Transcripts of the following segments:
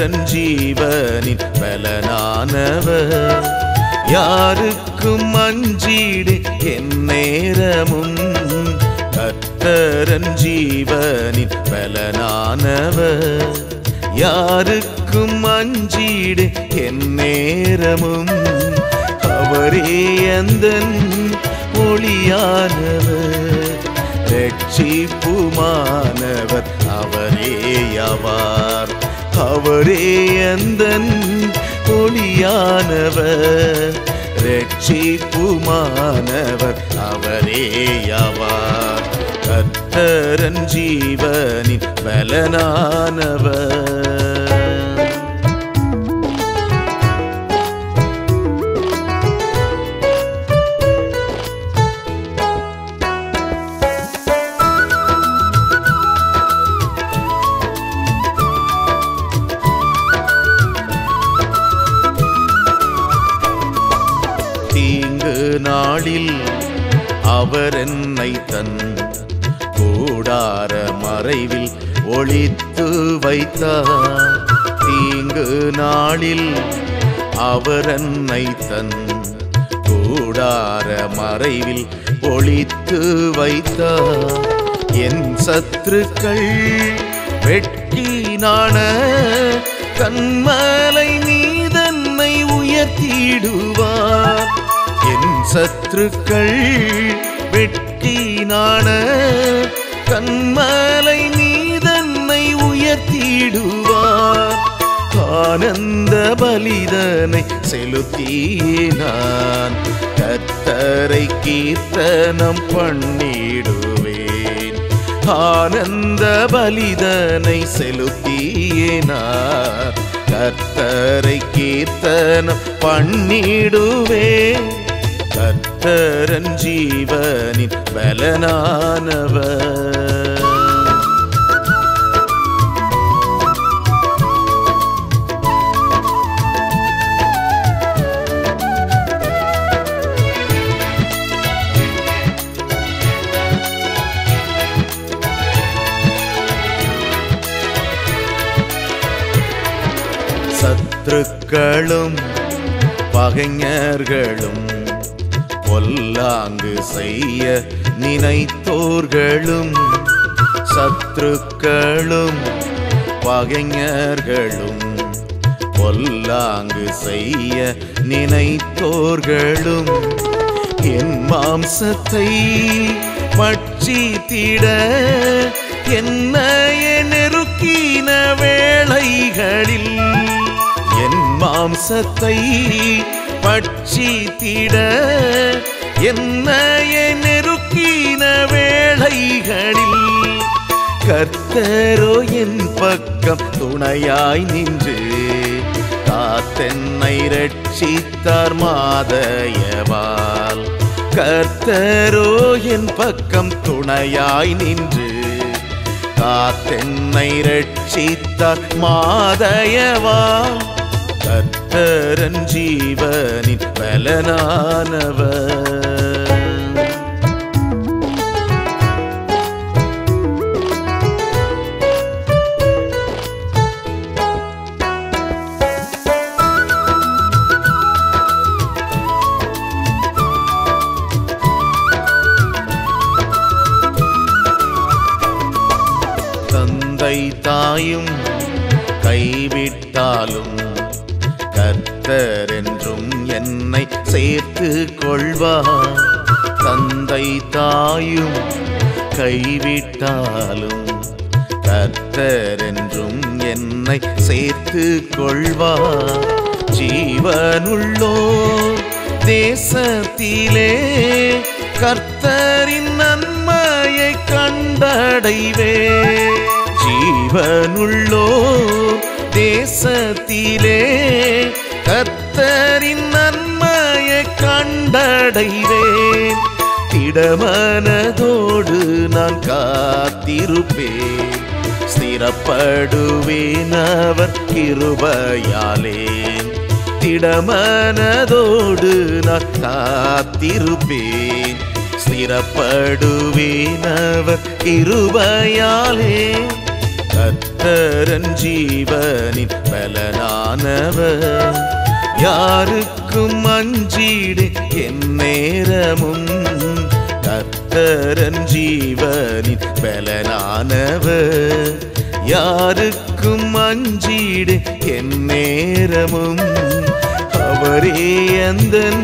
கர்த்தரஞ்சீவனின் பலனானவர் யாருக்கும் அஞ்சீடு என் நேரமும் கர்த்தரஞ்சீவனின் பலனானவர் யாருக்கும் அஞ்சீடு என் நேரமும் அவரே அந்தன் ஒளியானவர் ரட்சிப்புமானவர் அவரேயவார் அவரே அந்தன் ஒளியானவர் ரட்சிப்புமானவர் அவரேயவார் கர்த்தரன் ஜீவனின் பலனானவர் தீங்கு நாளில் அவர் என்னை தன் கூடார மறைவில் ஒளித்து வைத்தார் தீங்கு நாளில் அவர் என்னை தன் கூடார மறைவில் ஒளித்து வைத்தார் என் சத்துருக்கள் வெட்கினான கண்மலை மீதன்னை உயர்த்திடுவார் என் சத்துருக்கள் வெட்கினான கண்மலை மீதன்னை உயர்த்திடுவார் ஆனந்த பலிதனை செலுத்தினான் கத்தரை கீர்த்தனம் பண்ணிடுவேன் ஆனந்த பலிதனை செலுத்தினார் கர்த்தரை கீர்த்தனம் பண்ணிடுவேன் கர்த்தரன் ஜீவனின் பலனானவர் சத்துருக்களும் பகைஞர்களும் பொல்லாங்கு செய்ய நினைத்தோர்களும் சத்துருக்களும் பகைஞர்களும் பொல்லாங்கு செய்ய நினைத்தோர்களும் என் மாம்சத்தை பட்சித்திட என்னைய நெருக்கின வேளைகளில் என் மாம்சத்தை பட்சித்திட என்னைய நெருக்கின வேளைகளில் கர்த்தரோ என் பக்கம் துணையாய் நின்று காத்தென்னை ரட்சித்தார் மாதயவால் கர்த்தரோ என் பக்கம் துணையாய் நின்று காத்தென்னை ரட்சித்தார் மாதயவால் கர்த்தரன் ஜீவனின் பலனானவர் தந்தை தாயும் கைவிட்டாலும் கர்த்தர் என்றும் என்னை சேர்த்து கொள்வார் தந்தை தாயும் கைவிட்டாலும் கர்த்தர் என்றும் என்னை சேர்த்து கொள்வார் ஜீவனுள்ளோ தேசத்திலே கர்த்தரின் நன்மையை கண்டடைவே ஜீவனுள்ளோ தேசத்திலே கர்த்தரின் நன்மையை கண்டடைவேன் திடமனதோடு நான் காத்திருப்பேன் ஸ்திரப்படுவேன் அவர் கிருபையாலே திடமனதோடு நான் காத்திருப்பேன் ஸ்திரப்படுவேன் அவர் கிருபையாலே கர்த்தரன் ஜீவனின் பலனானவர் யாருக்கும் அஞ்சீடு என் நேரமும் கர்த்தரன் ஜீவனின் பலனானவர் யாருக்கும் அஞ்சீடு என் நேரமும் அவரே அந்தன்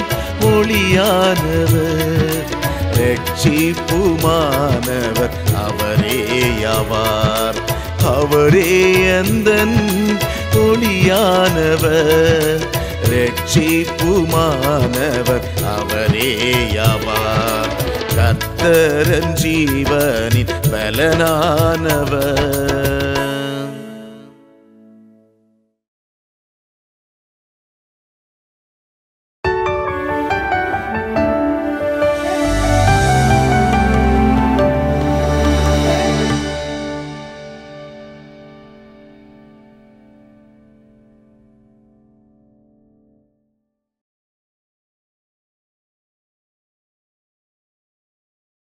ஒளியானவர் ரட்சிப்புமானவர் அவரேயாவார் அவரே அந்தன் ஒளியானவர் ரட்சிப்புமானவர் அவரேயாவார் கர்த்தரன் ஜீவனின் பலனானவர்